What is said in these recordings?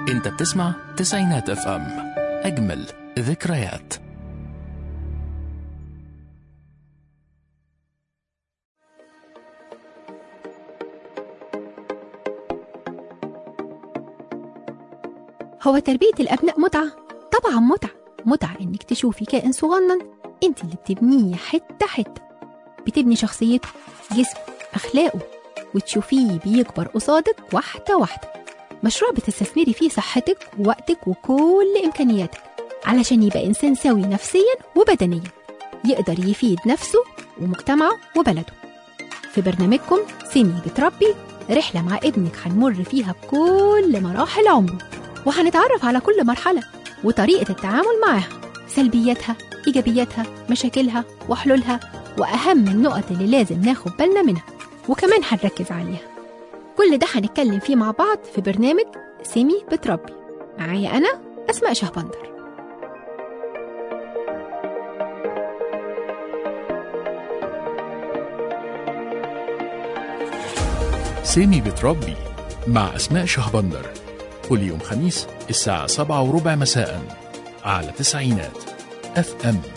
انت بتسمع تسعينات اف ام اجمل ذكريات هو تربية الأبناء متعة؟ طبعا متعة متعة إنك تشوفي كائن صغنن أنت اللي بتبنيه حتة حتة بتبني شخصيته جسمه أخلاقه وتشوفيه بيكبر قصادك واحدة واحدة مشروع بتستثمري فيه صحتك ووقتك وكل إمكانياتك علشان يبقى إنسان سوي نفسيا وبدنيا يقدر يفيد نفسه ومجتمعه وبلده في برنامجكم سيمي بتربي رحلة مع ابنك هنمر فيها بكل مراحل عمره وهنتعرف على كل مرحلة وطريقة التعامل معاها سلبياتها إيجابياتها مشاكلها وحلولها وأهم النقط اللي لازم ناخد بالنا منها وكمان هنركز عليها كل ده هنتكلم فيه مع بعض في برنامج سيمي بتربي معايا أنا أسماء شهبندر سامي بتربي مع أسماء شهبندر كل يوم خميس الساعة سبعة وربع مساء على تسعينات اف ام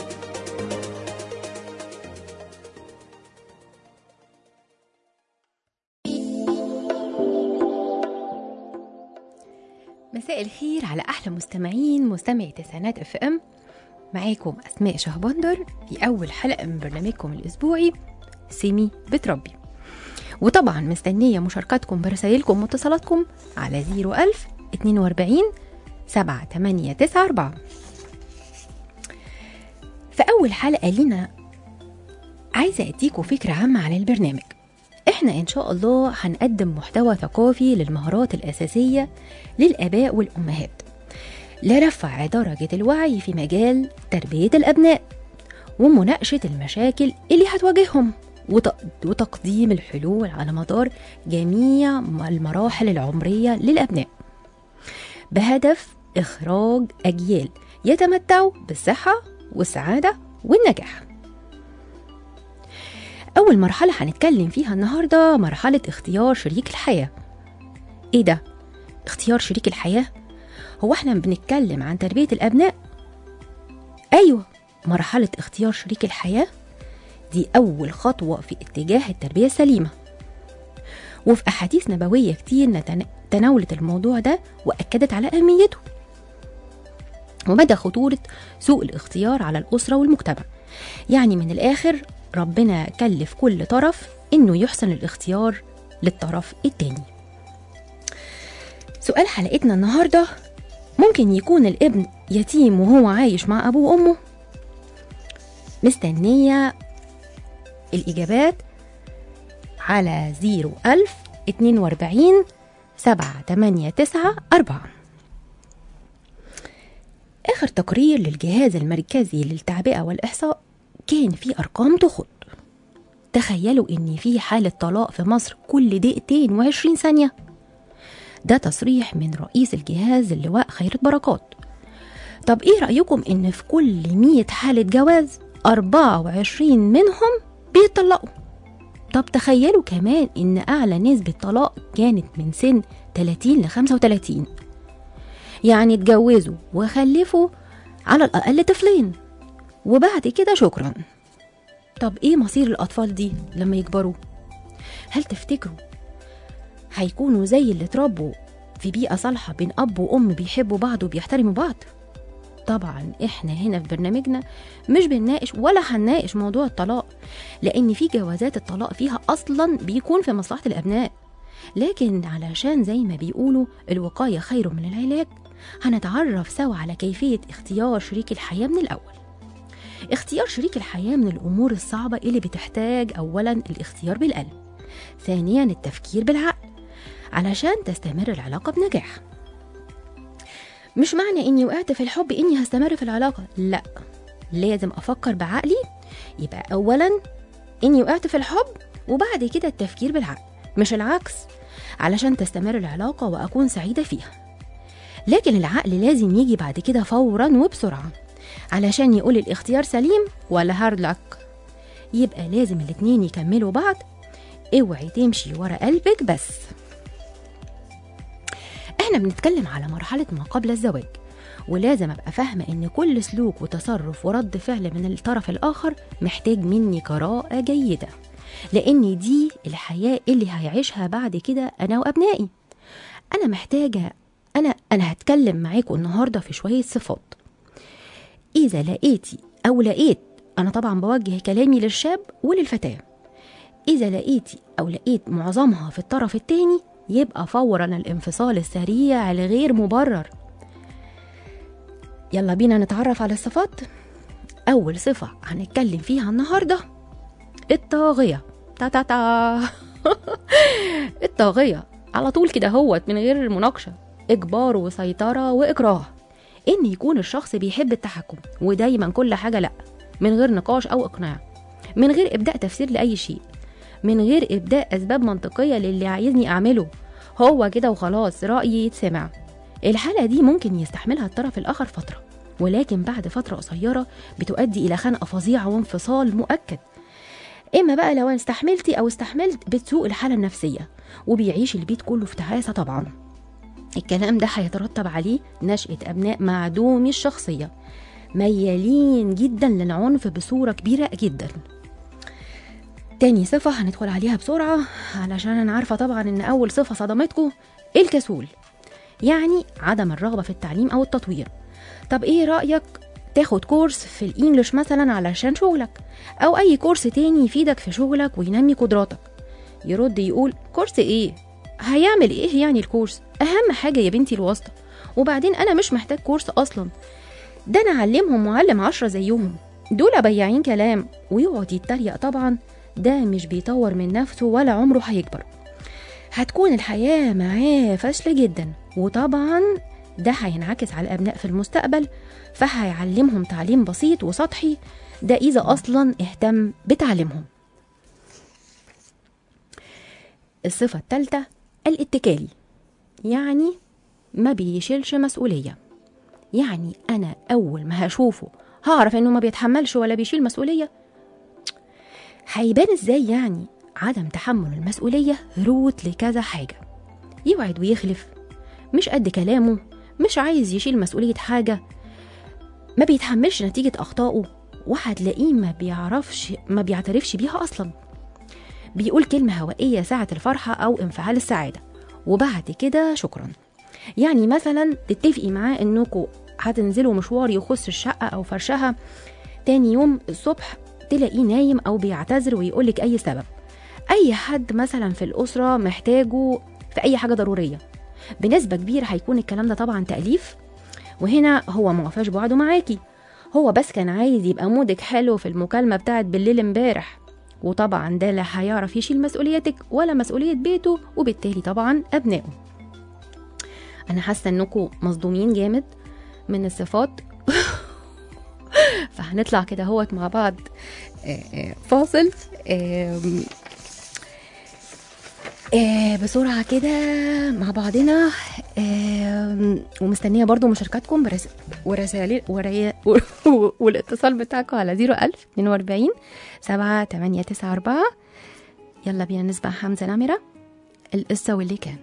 مساء الخير على أحلى مستمعين مستمعي تسعينات اف ام معاكم أسماء شهبندر في أول حلقة من برنامجكم الأسبوعي سيمي بتربي وطبعا مستنية مشاركاتكم برسائلكم واتصالاتكم على 01000 42 7894 في أول حلقة لينا عايزة أديكم فكرة عامة عن البرنامج احنا ان شاء الله هنقدم محتوى ثقافي للمهارات الأساسية للآباء والأمهات لرفع درجة الوعي في مجال تربية الأبناء ومناقشة المشاكل اللي هتواجههم وت- وتقديم الحلول على مدار جميع المراحل العمرية للأبناء بهدف إخراج أجيال يتمتعوا بالصحة والسعادة والنجاح أول مرحلة هنتكلم فيها النهاردة مرحلة اختيار شريك الحياة إيه ده؟ اختيار شريك الحياة؟ هو احنا بنتكلم عن تربية الأبناء؟ أيوة مرحلة اختيار شريك الحياة دي أول خطوة في اتجاه التربية السليمة وفي أحاديث نبوية كتير نتن- تناولت الموضوع ده وأكدت على أهميته ومدى خطورة سوء الاختيار على الأسرة والمجتمع يعني من الآخر ربنا كلف كل طرف إنه يحسن الاختيار للطرف التاني سؤال حلقتنا النهاردة ممكن يكون الابن يتيم وهو عايش مع أبوه وأمه مستنية الإجابات على 01000 42 7 8 9 4 آخر تقرير للجهاز المركزي للتعبئة والإحصاء كان فيه أرقام تخض تخيلوا إن في حالة طلاق في مصر كل دقيقتين وعشرين ثانية ده تصريح من رئيس الجهاز اللواء خيرت بركات طب إيه رأيكم إن في كل 100 حالة جواز 24 منهم بيتطلقوا طب تخيلوا كمان إن أعلى نسبة طلاق كانت من سن 30 ل 35 يعني اتجوزوا وخلفوا على الأقل طفلين وبعد كده شكرا طب ايه مصير الأطفال دي لما يكبروا؟ هل تفتكروا هيكونوا زي اللي اتربوا في بيئة صالحة بين أب وأم بيحبوا بعض وبيحترموا بعض؟ طبعا احنا هنا في برنامجنا مش بنناقش ولا هنناقش موضوع الطلاق لأن في جوازات الطلاق فيها أصلا بيكون في مصلحة الأبناء لكن علشان زي ما بيقولوا الوقاية خير من العلاج هنتعرف سوا على كيفية اختيار شريك الحياة من الأول اختيار شريك الحياة من الأمور الصعبة اللي بتحتاج أولا الاختيار بالقلب ثانيا التفكير بالعقل علشان تستمر العلاقة بنجاح مش معنى إني وقعت في الحب إني هستمر في العلاقة لا لازم أفكر بعقلي يبقى أولا إني وقعت في الحب وبعد كده التفكير بالعقل مش العكس علشان تستمر العلاقة وأكون سعيدة فيها لكن العقل لازم يجي بعد كده فورا وبسرعة علشان يقول الاختيار سليم ولا هارد لك يبقى لازم الاتنين يكملوا بعض اوعي تمشي ورا قلبك بس احنا بنتكلم على مرحلة ما قبل الزواج ولازم ابقى فاهمة ان كل سلوك وتصرف ورد فعل من الطرف الاخر محتاج مني قراءة جيدة لان دي الحياة اللي هيعيشها بعد كده انا وابنائي انا محتاجة انا انا هتكلم معاكم النهاردة في شوية صفات اذا لقيتي او لقيت انا طبعا بوجه كلامي للشاب وللفتاة اذا لقيتي او لقيت معظمها في الطرف التاني يبقى فورا الانفصال السريع الغير مبرر يلا بينا نتعرف على الصفات أول صفة هنتكلم فيها النهاردة الطاغية تا تا تا الطاغية على طول كده هوت من غير مناقشة إجبار وسيطرة وإكراه إن يكون الشخص بيحب التحكم ودايما كل حاجة لأ من غير نقاش أو إقناع من غير إبداء تفسير لأي شيء من غير إبداء أسباب منطقية للي عايزني أعمله هو كده وخلاص رأيي يتسمع الحالة دي ممكن يستحملها الطرف الآخر فترة ولكن بعد فترة قصيرة بتؤدي إلى خنقة فظيعة وانفصال مؤكد إما بقى لو استحملتي أو استحملت بتسوء الحالة النفسية وبيعيش البيت كله في تعاسة طبعا الكلام ده هيترتب عليه نشأة أبناء معدومي الشخصية ميالين جدا للعنف بصورة كبيرة جدا تاني صفة هندخل عليها بسرعة علشان أنا عارفة طبعا إن أول صفة صدمتكم الكسول يعني عدم الرغبة في التعليم أو التطوير طب إيه رأيك تاخد كورس في الإنجليش مثلا علشان شغلك أو أي كورس تاني يفيدك في شغلك وينمي قدراتك يرد يقول كورس إيه؟ هيعمل إيه يعني الكورس؟ أهم حاجة يا بنتي الواسطة وبعدين أنا مش محتاج كورس أصلا ده أنا أعلمهم معلم عشرة زيهم دول بياعين كلام ويقعد يتريق طبعا ده مش بيطور من نفسه ولا عمره هيكبر هتكون الحياة معاه فاشلة جدا وطبعا ده هينعكس على الأبناء في المستقبل فهيعلمهم تعليم بسيط وسطحي ده إذا أصلا اهتم بتعليمهم الصفة الثالثة الاتكالي يعني ما بيشيلش مسؤولية يعني أنا أول ما هشوفه هعرف إنه ما بيتحملش ولا بيشيل مسؤولية هيبان إزاي يعني عدم تحمل المسؤولية روت لكذا حاجة يوعد ويخلف مش قد كلامه مش عايز يشيل مسؤولية حاجة ما بيتحملش نتيجة أخطائه وهتلاقيه ما بيعرفش ما بيعترفش بيها أصلا بيقول كلمة هوائية ساعة الفرحة أو انفعال السعادة وبعد كده شكرا يعني مثلا تتفقي معاه انكم هتنزلوا مشوار يخص الشقة أو فرشها تاني يوم الصبح تلاقيه نايم أو بيعتذر ويقولك أي سبب أي حد مثلا في الأسرة محتاجه في أي حاجة ضرورية بنسبة كبيرة هيكون الكلام ده طبعا تأليف وهنا هو ما وفاش بوعده معاكي هو بس كان عايز يبقى مودك حلو في المكالمة بتاعت بالليل امبارح وطبعا ده لا هيعرف يشيل مسؤوليتك ولا مسؤولية بيته وبالتالي طبعا أبنائه أنا حاسة إنكم مصدومين جامد من الصفات فهنطلع كده هوت مع بعض آه، آه، فاصل آم، آه، بسرعة كده مع بعضنا آم، ومستنية برضو مشاركاتكم برس... ورسائل وري... والاتصال بتاعكم على 01000 42 7 8 9 4 يلا بينا نسمع حمزة نمرة القصة واللي كان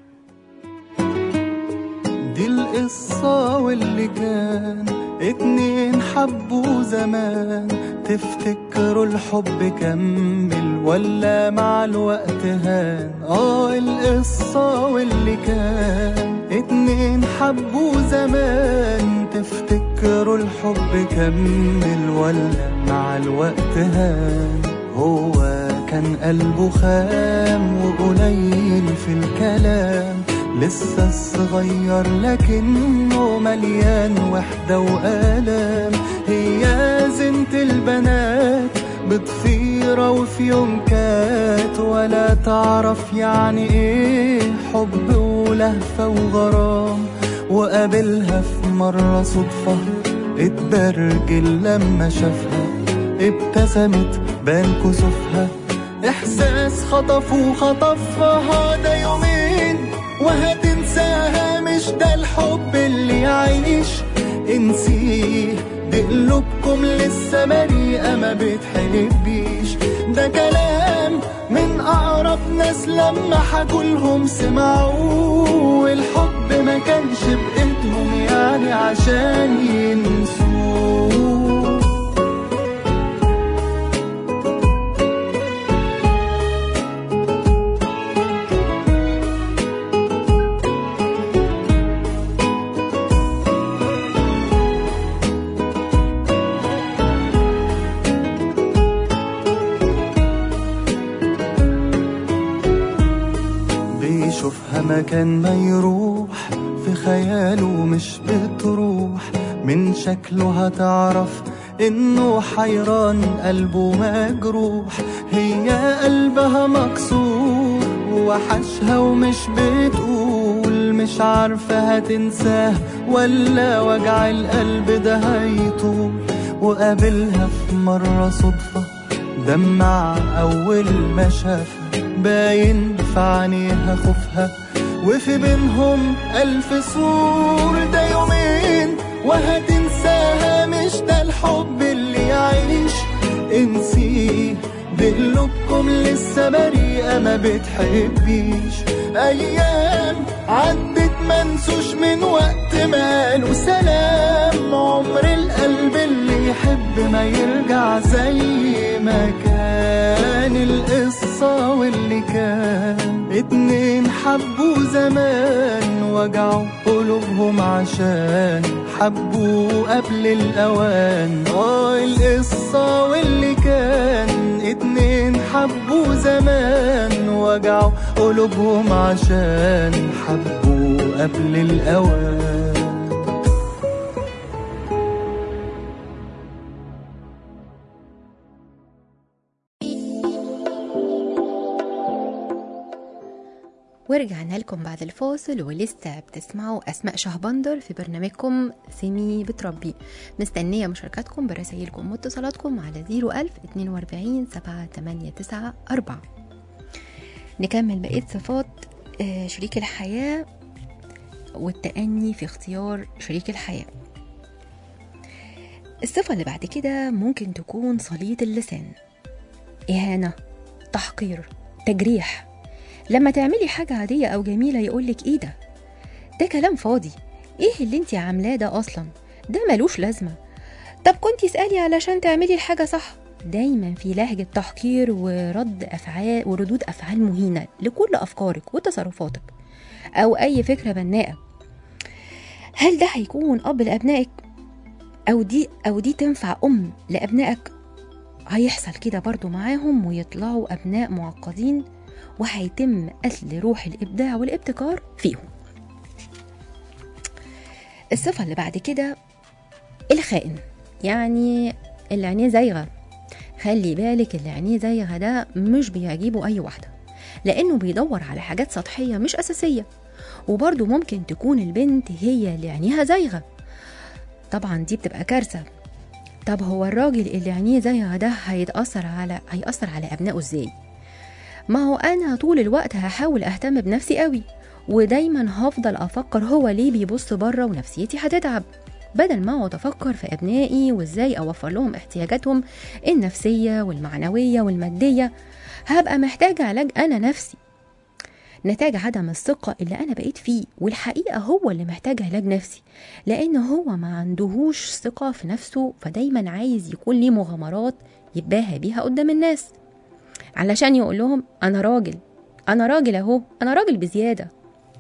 دي القصة واللي كان اتنين حبوا زمان تفتكروا الحب كمل ولا مع الوقت هان اه القصة واللي كان اتنين حبوا زمان تفتكروا الحب كمل ولا مع الوقت هان هو كان قلبه خام وقليل في الكلام لسه صغير لكنه مليان وحدة وآلام هي زنت البنات بضفيرة وفي يوم كات ولا تعرف يعني ايه حب ولهفة وغرام وقابلها في مرة صدفة اتبرجل لما شافها ابتسمت بان كسوفها احساس خطف وخطفها ده يومين وهتنساها مش ده الحب اللي يعيش انسيه دي قلوبكم لسه بريئة ما بتحلف بيش ده كلام من أقرب ناس لما حكولهم سمعوه الحب ما كانش بإيدهم يعني عشان ينسوه بيشوفها مكان ما يروح في خياله مش بتروح من شكله هتعرف انه حيران قلبه مجروح هي قلبها مكسور وحشها ومش بتقول مش عارفة هتنساه ولا وجع القلب ده هيطول وقابلها في مرة صدفة دمع أول ما شافها باين في عينيها خوفها وفي بينهم ألف سور ده يومين وهتنساها مش ده الحب اللي يعيش انسيه بقلوبكم لسه بريئة ما بتحبيش أيام عدت منسوش من وقت ما قالوا سلام عمر القلب اللي يحب ما يرجع زي ما كان القصة واللي كان اتنين حبوا زمان وجعوا قلوبهم عشان حبوا قبل الأوان اه القصة واللي كان اتنين حبوا زمان وجعوا قلوبهم عشان حبوا قبل الأوان ورجعنا لكم بعد الفاصل ولسه بتسمعوا أسماء شهبندر في برنامجكم سمي بتربي مستنية مشاركاتكم برسائلكم واتصالاتكم على 01000 42 789 نكمل بقية صفات آه، شريك الحياة والتأني في اختيار شريك الحياة الصفة اللي بعد كده ممكن تكون صليط اللسان إهانة تحقير تجريح لما تعملي حاجة عادية أو جميلة يقولك إيه ده؟ ده كلام فاضي إيه اللي انتي عاملاه ده أصلا؟ ده ملوش لازمة طب كنتي اسألي علشان تعملي الحاجة صح دايما في لهجة تحقير ورد أفعال وردود أفعال مهينة لكل أفكارك وتصرفاتك أو أي فكرة بناءة هل ده هيكون أب لأبنائك؟ أو دي أو دي تنفع أم لأبنائك؟ هيحصل كده برضو معاهم ويطلعوا أبناء معقدين وهيتم قتل روح الإبداع والابتكار فيهم الصفة اللي بعد كده الخائن يعني اللي عينيه زايغة خلي بالك اللي عينيه زايغة ده مش بيعجبه أي واحدة لأنه بيدور على حاجات سطحية مش أساسية وبرضه ممكن تكون البنت هي اللي عينيها زايغة طبعا دي بتبقى كارثة طب هو الراجل اللي عينيه زايغة ده هيتأثر على هيأثر على أبنائه إزاي؟ ما هو أنا طول الوقت هحاول أهتم بنفسي قوي ودايما هفضل أفكر هو ليه بيبص بره ونفسيتي هتتعب بدل ما اقعد افكر في ابنائي وازاي اوفر لهم احتياجاتهم النفسيه والمعنويه والماديه هبقى محتاجه علاج انا نفسي نتاج عدم الثقة اللي أنا بقيت فيه والحقيقة هو اللي محتاج علاج نفسي لأن هو ما عندهوش ثقة في نفسه فدايما عايز يكون ليه مغامرات يتباهى بيها قدام الناس علشان يقول لهم أنا راجل أنا راجل أهو أنا راجل بزيادة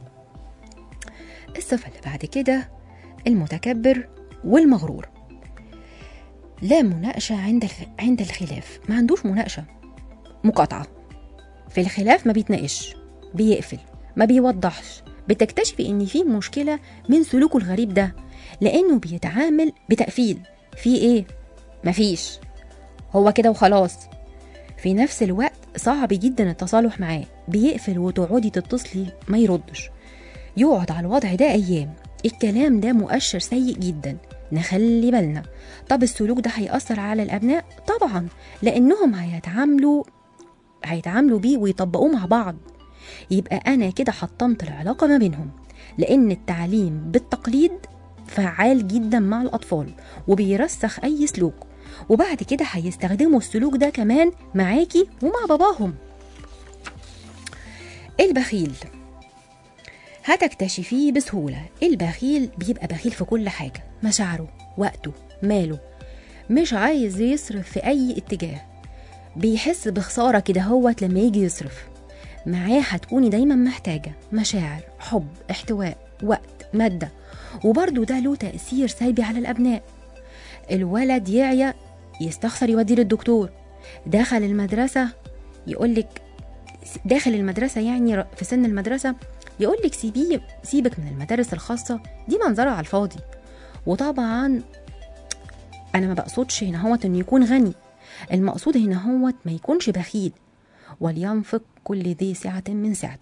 الصفة اللي بعد كده المتكبر والمغرور لا مناقشة عند الخ... عند الخلاف ما عندوش مناقشة مقاطعة في الخلاف ما بيتناقش بيقفل ما بيوضحش بتكتشفي ان في مشكلة من سلوكه الغريب ده لانه بيتعامل بتقفيل في ايه مفيش هو كده وخلاص في نفس الوقت صعب جدا التصالح معاه بيقفل وتقعدي تتصلي ما يردش يقعد على الوضع ده ايام الكلام ده مؤشر سيء جدا نخلي بالنا طب السلوك ده هيأثر على الأبناء؟ طبعا لأنهم هيتعاملوا هيتعاملوا بيه ويطبقوه مع بعض يبقى أنا كده حطمت العلاقة ما بينهم لأن التعليم بالتقليد فعال جدا مع الأطفال وبيرسخ أي سلوك وبعد كده هيستخدموا السلوك ده كمان معاكي ومع باباهم البخيل هتكتشفيه بسهولة البخيل بيبقى بخيل في كل حاجة مشاعره وقته ماله مش عايز يصرف في أي اتجاه بيحس بخسارة كده هوت لما يجي يصرف معاه هتكوني دايما محتاجة مشاعر حب احتواء وقت مادة وبرضه ده له تأثير سلبي على الأبناء الولد يعيا يستخسر يوديه للدكتور دخل المدرسة يقولك داخل المدرسة يعني في سن المدرسة يقولك سيبيه سيبك من المدارس الخاصة دي منظرة على الفاضي وطبعا أنا ما بقصدش هنا هوت إنه يكون غني المقصود هنا هوت ما يكونش بخيل ولينفق كل ذي سعة من سعته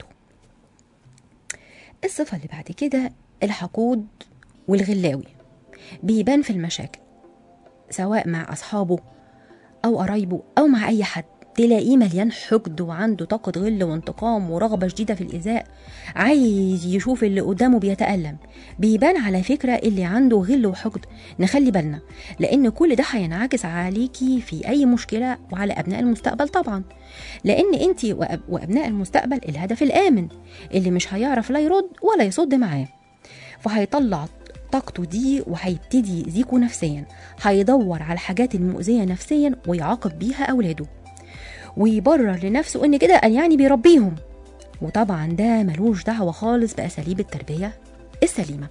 الصفة اللي بعد كده الحقود والغلاوي بيبان في المشاكل سواء مع أصحابه أو قرايبه أو مع أي حد تلاقيه مليان حقد وعنده طاقة غل وانتقام ورغبة شديدة في الإيذاء عايز يشوف اللي قدامه بيتألم بيبان على فكرة اللي عنده غل وحقد نخلي بالنا لأن كل ده هينعكس عليكي في أي مشكلة وعلى أبناء المستقبل طبعا لأن أنت وأب وأبناء المستقبل الهدف الآمن اللي مش هيعرف لا يرد ولا يصد معاه فهيطلع طاقته دي وهيبتدي يأذيكوا نفسيا هيدور على الحاجات المؤذية نفسيا ويعاقب بيها أولاده ويبرر لنفسه ان كده قال يعني بيربيهم وطبعا ده ملوش دعوة خالص بأساليب التربية السليمة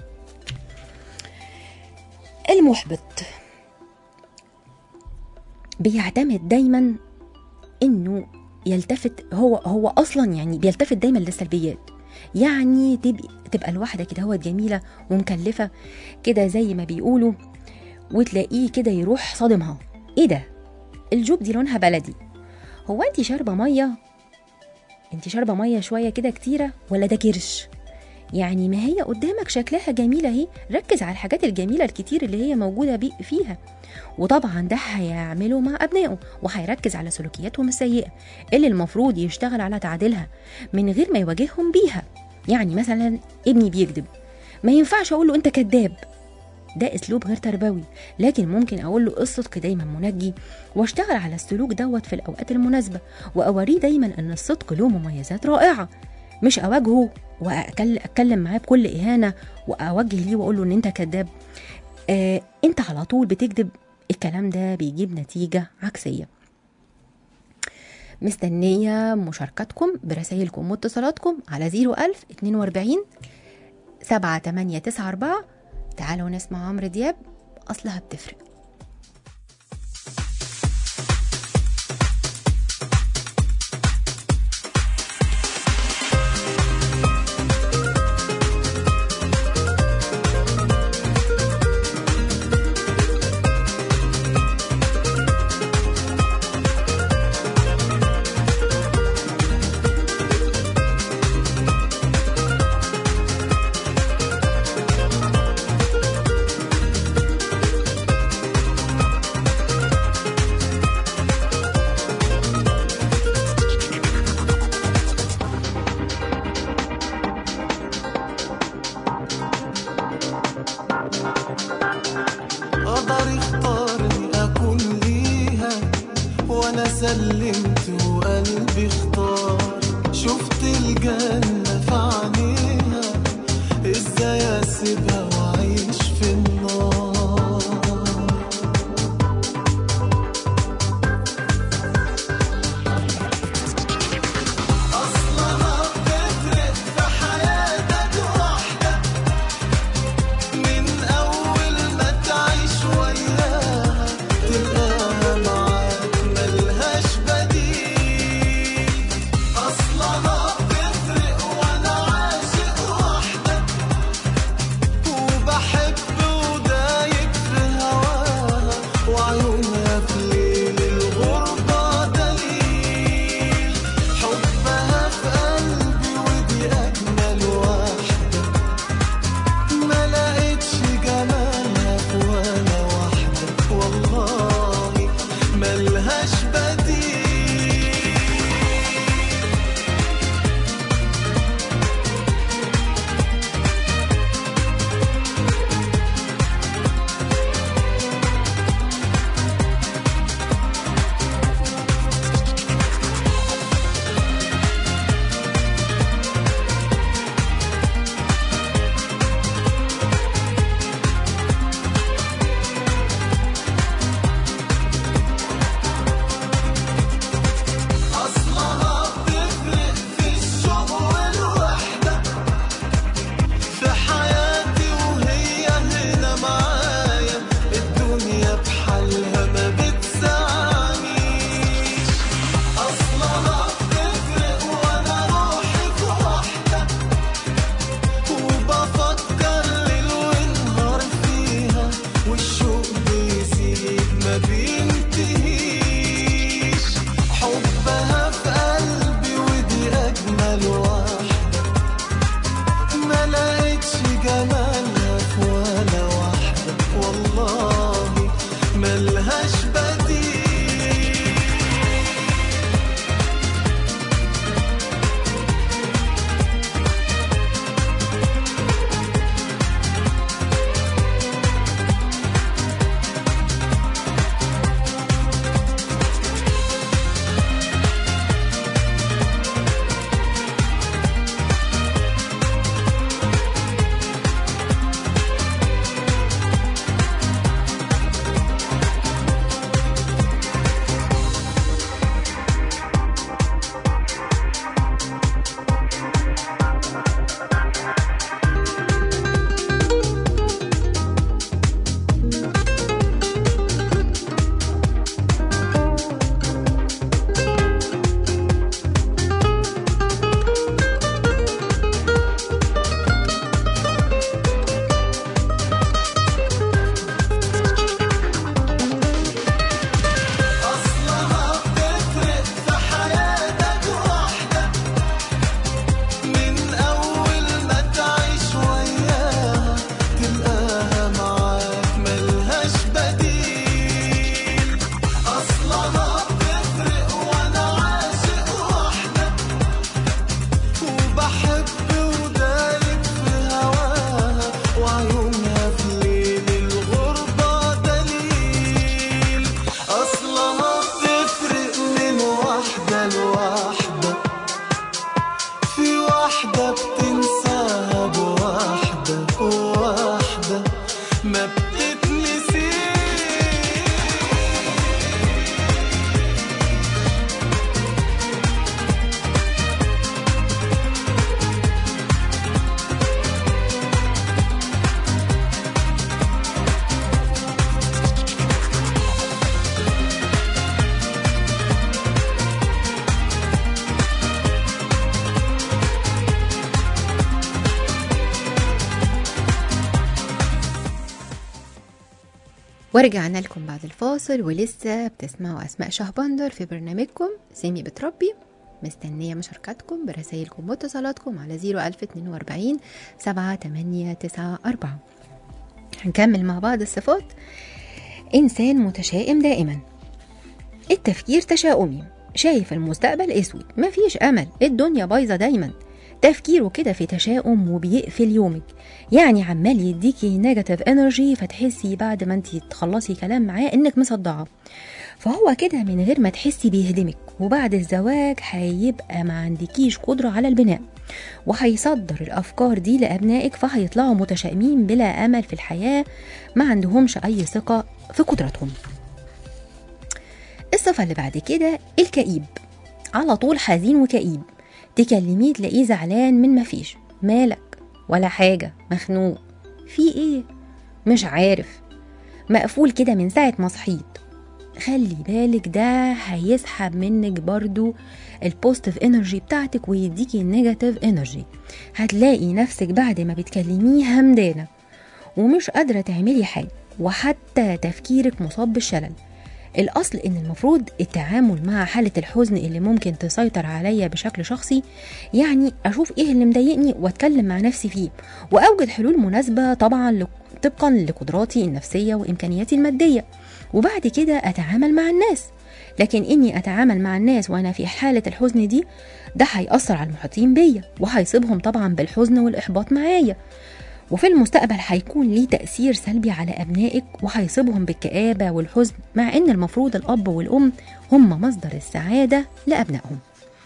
المحبط بيعتمد دايما انه يلتفت هو هو اصلا يعني بيلتفت دايما للسلبيات يعني تبقى تبقى الواحده كده هو جميله ومكلفه كده زي ما بيقولوا وتلاقيه كده يروح صادمها ايه ده الجوب دي لونها بلدي هو انت شاربه ميه انت شاربه ميه شويه كده كتيره ولا ده كرش يعني ما هي قدامك شكلها جميله اهي ركز على الحاجات الجميله الكتير اللي هي موجوده بي فيها وطبعا ده هيعمله مع ابنائه وهيركز على سلوكياتهم السيئه اللي المفروض يشتغل على تعديلها من غير ما يواجههم بيها يعني مثلا ابني بيكذب ما ينفعش اقول له انت كذاب ده اسلوب غير تربوي لكن ممكن اقول له الصدق دايما منجي واشتغل على السلوك دوت في الاوقات المناسبه واوريه دايما ان الصدق له مميزات رائعه مش اواجهه واتكلم معاه بكل اهانه واوجه ليه واقول له ان انت كذاب آه انت على طول بتكذب الكلام ده بيجيب نتيجه عكسيه مستنيه مشاركتكم برسائلكم واتصالاتكم على 01000 42 7 8 9 4 تعالوا نسمع عمرو دياب اصلها بتفرق قدر اختارني اكون ليها وانا سلمت وقلبي اختار شفت الجنة في عينيها ازاي اسيبها واعيش في النار اصلها بتفرق في حياتك وحدك من أول ما تعيش وياها تلقاها معاك ملهاش بديل أصلها بتفرق ورجعنا لكم بعد الفاصل ولسه بتسمعوا أسماء شهبندر في برنامجكم سامي بتربي مستنية مشاركاتكم برسائلكم واتصالاتكم على 01042 7894 هنكمل مع بعض الصفات إنسان متشائم دائما التفكير تشاؤمي شايف المستقبل اسود مفيش امل الدنيا بايظه دايما تفكيره كده في تشاؤم وبيقفل يومك يعني عمال يديكي نيجاتيف انرجي فتحسي بعد ما انتي تخلصي كلام معاه انك مصدعه فهو كده من غير ما تحسي بيهدمك وبعد الزواج هيبقى ما عندكيش قدرة على البناء وهيصدر الأفكار دي لأبنائك فهيطلعوا متشائمين بلا أمل في الحياة ما عندهمش أي ثقة في قدرتهم الصفة اللي بعد كده الكئيب على طول حزين وكئيب تكلميه تلاقيه زعلان من مفيش مالك ولا حاجة مخنوق في ايه مش عارف مقفول كده من ساعة ما صحيت خلي بالك ده هيسحب منك برضو البوزيتيف انرجي بتاعتك ويديكي النيجاتيف انرجي هتلاقي نفسك بعد ما بتكلميه همدانة ومش قادرة تعملي حاجة وحتى تفكيرك مصاب بالشلل الأصل إن المفروض التعامل مع حالة الحزن اللي ممكن تسيطر عليا بشكل شخصي يعني أشوف إيه اللي مضايقني وأتكلم مع نفسي فيه وأوجد حلول مناسبة طبعا ل- طبقا لقدراتي النفسية وإمكانياتي المادية وبعد كده أتعامل مع الناس لكن إني أتعامل مع الناس وأنا في حالة الحزن دي ده هيأثر على المحيطين بيا وهيصيبهم طبعا بالحزن والإحباط معايا وفي المستقبل هيكون ليه تأثير سلبي على أبنائك وهيصيبهم بالكآبة والحزن مع إن المفروض الأب والأم هم مصدر السعادة لأبنائهم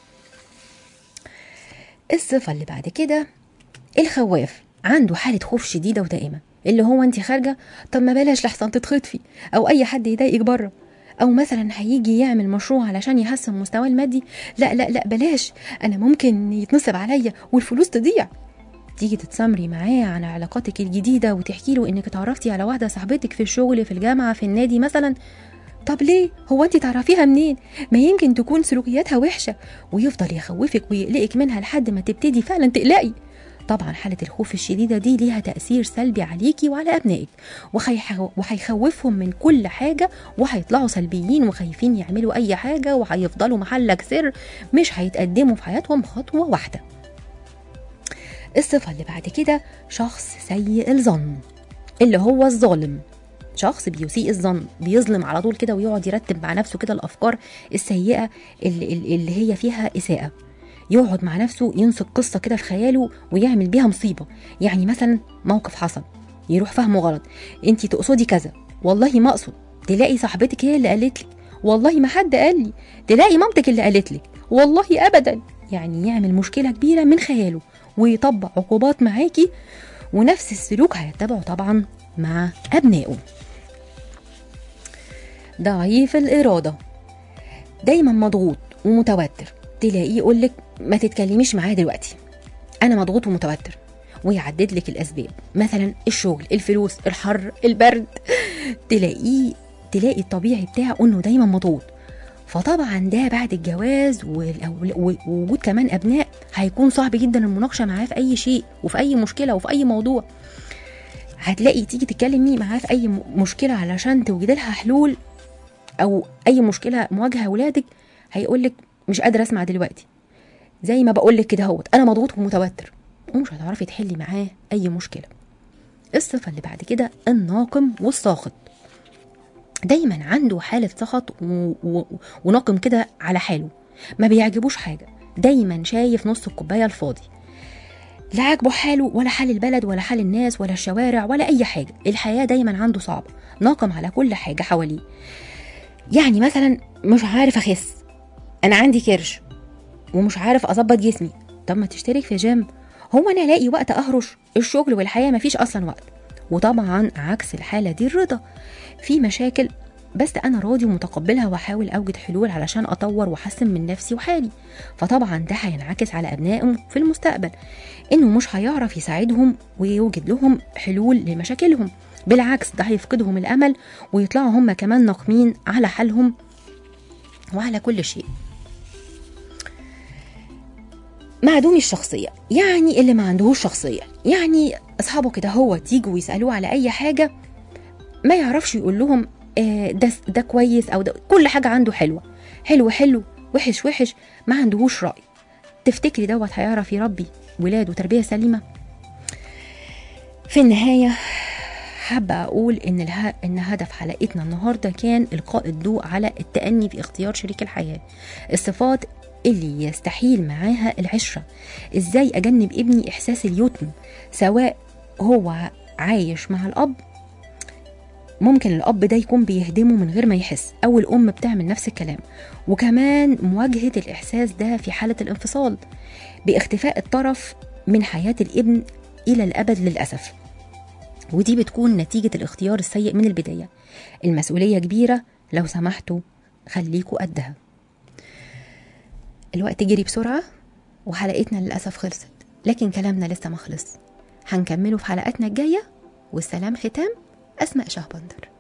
الصفة اللي بعد كده الخواف عنده حالة خوف شديدة ودائمة اللي هو انت خارجة طب ما بلاش لحسن تتخطفي أو أي حد يضايقك بره أو مثلا هيجي يعمل مشروع علشان يحسن مستواه المادي لا لا لا بلاش أنا ممكن يتنصب عليا والفلوس تضيع تيجي تتسامري معاه عن علاقاتك الجديدة وتحكي له انك اتعرفتي على واحدة صاحبتك في الشغل في الجامعة في النادي مثلا طب ليه هو انت تعرفيها منين ما يمكن تكون سلوكياتها وحشة ويفضل يخوفك ويقلقك منها لحد ما تبتدي فعلا تقلقي طبعا حالة الخوف الشديدة دي ليها تأثير سلبي عليكي وعلى أبنائك وهيح- وهيخوفهم من كل حاجة وهيطلعوا سلبيين وخايفين يعملوا أي حاجة وهيفضلوا محلك سر مش هيتقدموا في حياتهم خطوة واحدة الصفة اللي بعد كده شخص سيء الظن اللي هو الظالم شخص بيسيء الظن بيظلم على طول كده ويقعد يرتب مع نفسه كده الافكار السيئه اللي, اللي هي فيها اساءه يقعد مع نفسه ينسق قصه كده في خياله ويعمل بيها مصيبه يعني مثلا موقف حصل يروح فهمه غلط انت تقصدي كذا والله ما اقصد تلاقي صاحبتك هي اللي قالت لك والله ما حد قال لي تلاقي مامتك اللي قالت لك والله ابدا يعني يعمل مشكله كبيره من خياله ويطبق عقوبات معاكي ونفس السلوك هيتبعه طبعا مع ابنائه ضعيف الإرادة دايما مضغوط ومتوتر تلاقيه يقولك ما تتكلميش معاه دلوقتي أنا مضغوط ومتوتر ويعدد لك الأسباب مثلا الشغل الفلوس الحر البرد تلاقيه تلاقي الطبيعي بتاعه إنه دايما مضغوط فطبعا ده بعد الجواز والأول- ووجود كمان أبناء هيكون صعب جدا المناقشة معاه في أي شيء وفي أي مشكلة وفي أي موضوع هتلاقي تيجي تتكلمي معاه في أي م- مشكلة علشان توجدي لها حلول او اي مشكله مواجهه ولادك هيقول لك مش قادره اسمع دلوقتي زي ما بقول لك كده اهوت انا مضغوط ومتوتر ومش هتعرفي تحلي معاه اي مشكله الصفه اللي بعد كده الناقم والساخط دايما عنده حاله سخط و... و... وناقم كده على حاله ما بيعجبوش حاجه دايما شايف نص الكوبايه الفاضي لا عاجبه حاله ولا حال البلد ولا حال الناس ولا الشوارع ولا اي حاجه الحياه دايما عنده صعبه ناقم على كل حاجه حواليه يعني مثلا مش عارف اخس انا عندي كرش ومش عارف اظبط جسمي طب ما تشترك في جيم هو انا الاقي وقت اهرش الشغل والحياه مفيش اصلا وقت وطبعا عكس الحاله دي الرضا في مشاكل بس انا راضي ومتقبلها واحاول اوجد حلول علشان اطور واحسن من نفسي وحالي فطبعا ده هينعكس على ابنائهم في المستقبل انه مش هيعرف يساعدهم ويوجد لهم حلول لمشاكلهم بالعكس ده هيفقدهم الامل ويطلعوا هم كمان ناقمين على حالهم وعلى كل شيء معدوم الشخصية يعني اللي ما عندهوش شخصية يعني أصحابه كده هو تيجوا ويسألوه على أي حاجة ما يعرفش يقول لهم آه، ده ده كويس او ده كل حاجه عنده حلوه حلو حلو وحش وحش ما عندهوش راي تفتكري دوت هيعرف يربي ولاده تربيه سليمه في النهايه حابة أقول إن اله... إن هدف حلقتنا النهاردة كان إلقاء الضوء على التأني في اختيار شريك الحياة الصفات اللي يستحيل معاها العشرة إزاي أجنب ابني إحساس اليتم سواء هو عايش مع الأب ممكن الأب ده يكون بيهدمه من غير ما يحس أو الأم بتعمل نفس الكلام وكمان مواجهة الإحساس ده في حالة الانفصال باختفاء الطرف من حياة الابن إلى الأبد للأسف ودي بتكون نتيجة الاختيار السيء من البداية المسؤولية كبيرة لو سمحتوا خليكوا قدها الوقت جري بسرعة وحلقتنا للأسف خلصت لكن كلامنا لسه ما خلص هنكمله في حلقاتنا الجاية والسلام ختام أسماء شهبندر